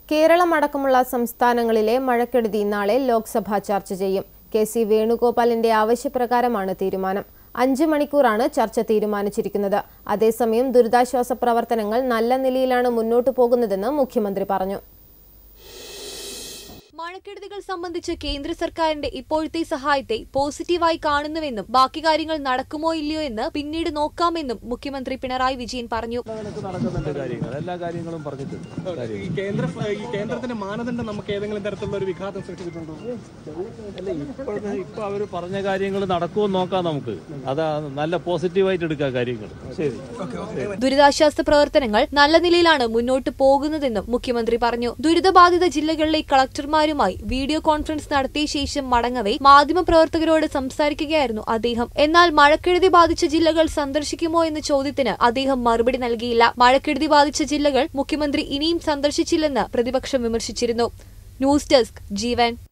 കേരളമടക്കമുള്ള സംസ്ഥാനങ്ങളിലെ മഴക്കെടുതി നാളെ ലോക്സഭ ചർച്ച ചെയ്യും കെ സി വേണുഗോപാലിന്റെ ആവശ്യപ്രകാരമാണ് തീരുമാനം അഞ്ച് മണിക്കൂറാണ് ചർച്ച തീരുമാനിച്ചിരിക്കുന്നത് അതേസമയം ദുരിതാശ്വാസ പ്രവർത്തനങ്ങൾ നല്ല നിലയിലാണ് മുന്നോട്ടു പോകുന്നതെന്ന് മുഖ്യമന്ത്രി പറഞ്ഞു മഴക്കെടുതികൾ സംബന്ധിച്ച് കേന്ദ്ര സർക്കാരിന്റെ ഇപ്പോഴത്തെ സഹായത്തെ പോസിറ്റീവായി കാണുന്നുവെന്നും ബാക്കി കാര്യങ്ങൾ നടക്കുമോ ഇല്ലയോ എന്ന് പിന്നീട് നോക്കാമെന്നും മുഖ്യമന്ത്രി പിണറായി വിജയൻ പറഞ്ഞു കണക്ക് നടക്കുന്നുണ്ട് കാര്യങ്ങൾ എല്ലാ കാര്യങ്ങളും പറഞ്ഞിട്ടുണ്ട് കാര്യങ്ങൾ. ഈ കേന്ദ്ര ഈ കേന്ദ്രത്തിന്റെ മാനദണ്ഡം നമുക്ക് ഏതെങ്കിലും തരത്തിലുള്ള ഒരു വിഘാതം സൃഷ്ടിച്ചിട്ടുണ്ടോ അല്ല ഇപ്പോഴത്തെ ഇപ്പൊ അവര് പറഞ്ഞ കാര്യങ്ങൾ നടക്കുമോ നോക്കാം നമുക്ക് അതാ നല്ല പോസിറ്റീവായിട്ട് എടുക്കാം കാര്യങ്ങൾ ശരി ദുരിതാശ്വാസ പ്രവർത്തനങ്ങൾ നല്ല നിലയിലാണ് മുന്നോട്ട് പോകുന്നതെന്നും മുഖ്യമന്ത്രി പറഞ്ഞു ദുരിതബാധിത ജില്ലകളിലെ കളക്ടർമാരുമായി വീഡിയോ കോൺഫറൻസ് നടത്തിയ ശേഷം മടങ്ങവേ മാധ്യമപ്രവർത്തകരോട് സംസാരിക്കുകയായിരുന്നു അദ്ദേഹം എന്നാൽ മഴക്കെടുതി ബാധിച്ച ജില്ലകൾ സന്ദർശിക്കുമോ എന്ന ചോദ്യത്തിന് അദ്ദേഹം മറുപടി നൽകിയില്ല മഴക്കെടുതി ബാധിച്ച ജില്ലകൾ മുഖ്യമന്ത്രി ഇനിയും സന്ദർശിച്ചില്ലെന്ന് പ്രതിപക്ഷം വിമർശിച്ചിരുന്നു ന്യൂസ് ഡെസ്ക് ജീവൻ